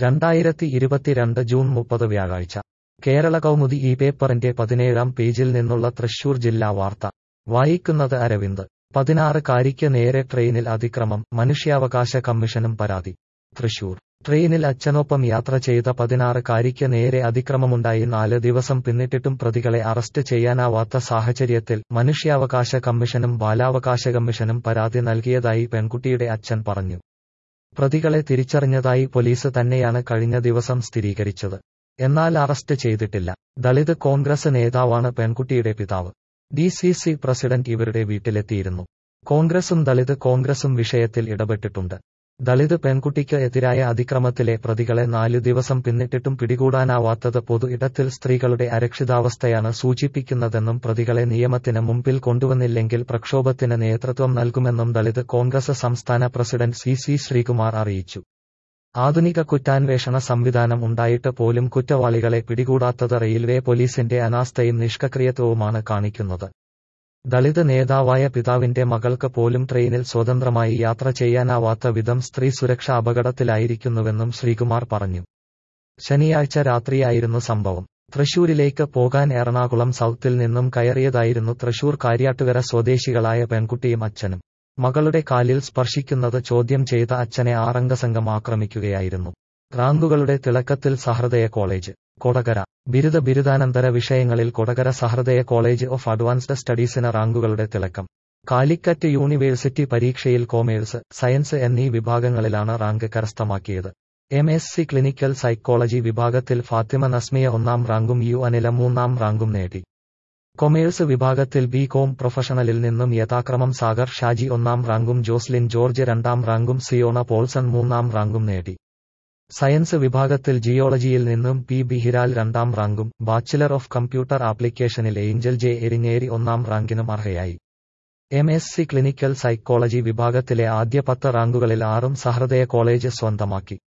രണ്ടായിരത്തി ഇരുപത്തിരണ്ട് ജൂൺ മുപ്പത് വ്യാഴാഴ്ച കേരള കൗമുദി ഈ പേപ്പറിന്റെ പതിനേഴാം പേജിൽ നിന്നുള്ള തൃശൂർ ജില്ലാ വാർത്ത വായിക്കുന്നത് അരവിന്ദ് പതിനാറുകാരിക്ക് നേരെ ട്രെയിനിൽ അതിക്രമം മനുഷ്യാവകാശ കമ്മീഷനും പരാതി തൃശൂർ ട്രെയിനിൽ അച്ഛനൊപ്പം യാത്ര ചെയ്ത പതിനാറുകാരിക്ക് നേരെ അതിക്രമമുണ്ടായി നാല് ദിവസം പിന്നിട്ടിട്ടും പ്രതികളെ അറസ്റ്റ് ചെയ്യാനാവാത്ത സാഹചര്യത്തിൽ മനുഷ്യാവകാശ കമ്മീഷനും ബാലാവകാശ കമ്മീഷനും പരാതി നൽകിയതായി പെൺകുട്ടിയുടെ അച്ഛൻ പറഞ്ഞു പ്രതികളെ തിരിച്ചറിഞ്ഞതായി പോലീസ് തന്നെയാണ് കഴിഞ്ഞ ദിവസം സ്ഥിരീകരിച്ചത് എന്നാൽ അറസ്റ്റ് ചെയ്തിട്ടില്ല ദളിത് കോൺഗ്രസ് നേതാവാണ് പെൺകുട്ടിയുടെ പിതാവ് ഡി സി സി പ്രസിഡന്റ് ഇവരുടെ വീട്ടിലെത്തിയിരുന്നു കോൺഗ്രസും ദളിത് കോൺഗ്രസും വിഷയത്തിൽ ഇടപെട്ടിട്ടുണ്ട് ദളിത് പെൺകുട്ടിക്ക് എതിരായ അതിക്രമത്തിലെ പ്രതികളെ നാലു ദിവസം പിന്നിട്ടിട്ടും പിടികൂടാനാവാത്തത് പൊതു ഇടത്തിൽ സ്ത്രീകളുടെ അരക്ഷിതാവസ്ഥയാണ് സൂചിപ്പിക്കുന്നതെന്നും പ്രതികളെ നിയമത്തിന് മുമ്പിൽ കൊണ്ടുവന്നില്ലെങ്കിൽ പ്രക്ഷോഭത്തിന് നേതൃത്വം നൽകുമെന്നും ദളിത് കോൺഗ്രസ് സംസ്ഥാന പ്രസിഡന്റ് സി സി ശ്രീകുമാർ അറിയിച്ചു ആധുനിക കുറ്റാന്വേഷണ സംവിധാനം ഉണ്ടായിട്ട് പോലും കുറ്റവാളികളെ പിടികൂടാത്തത് റെയിൽവേ പോലീസിന്റെ അനാസ്ഥയും നിഷ്ക്രിയത്വവുമാണ് കാണിക്കുന്നത് ദളിത് നേതാവായ പിതാവിന്റെ മകൾക്ക് പോലും ട്രെയിനിൽ സ്വതന്ത്രമായി യാത്ര ചെയ്യാനാവാത്ത വിധം സ്ത്രീ സുരക്ഷ അപകടത്തിലായിരിക്കുന്നുവെന്നും ശ്രീകുമാർ പറഞ്ഞു ശനിയാഴ്ച രാത്രിയായിരുന്നു സംഭവം തൃശൂരിലേക്ക് പോകാൻ എറണാകുളം സൗത്തിൽ നിന്നും കയറിയതായിരുന്നു തൃശൂർ കാര്യാട്ടുകര സ്വദേശികളായ പെൺകുട്ടിയും അച്ഛനും മകളുടെ കാലിൽ സ്പർശിക്കുന്നത് ചോദ്യം ചെയ്ത അച്ഛനെ ആറംഗ സംഘം ആക്രമിക്കുകയായിരുന്നു റാങ്കുകളുടെ തിളക്കത്തിൽ സഹൃദയ കോളേജ് കൊടകര ബിരുദ ബിരുദാനന്തര വിഷയങ്ങളിൽ Kodakara Sahrudaya college of advanced സ്റ്റഡീസിന് റാങ്കുകളുടെ തിളക്കം കാലിക്കറ്റ് യൂണിവേഴ്സിറ്റി പരീക്ഷയിൽ കോമേഴ്സ് സയൻസ് എന്നീ വിഭാഗങ്ങളിലാണ് റാങ്ക് കരസ്ഥമാക്കിയത് M S C clinical psychology വിഭാഗത്തിൽ ഫാത്തിമ നസ്മിയ ഒന്നാം റാങ്കും യു അനില മൂന്നാം റാങ്കും നേടി കൊമേഴ്സ് വിഭാഗത്തിൽ ബി കോം പ്രൊഫഷണലിൽ നിന്നും യഥാക്രമം സാഗർ ഷാജി ഒന്നാം റാങ്കും ജോസ്ലിൻ ജോർജ് രണ്ടാം റാങ്കും സിയോണ പോൾസൺ മൂന്നാം റാങ്കും നേടി സയൻസ് വിഭാഗത്തിൽ ജിയോളജിയിൽ നിന്നും പി ബി ഹിരാൽ രണ്ടാം റാങ്കും ബാച്ചിലർ ഓഫ് കമ്പ്യൂട്ടർ ആപ്ലിക്കേഷനിൽ ഏഞ്ചൽ ജെ എരിഞ്ഞേരി ഒന്നാം റാങ്കിനും അർഹയായി M S C clinical psychology വിഭാഗത്തിലെ ആദ്യ പത്ത് റാങ്കുകളിൽ ആറും സഹൃദയ കോളേജ് സ്വന്തമാക്കി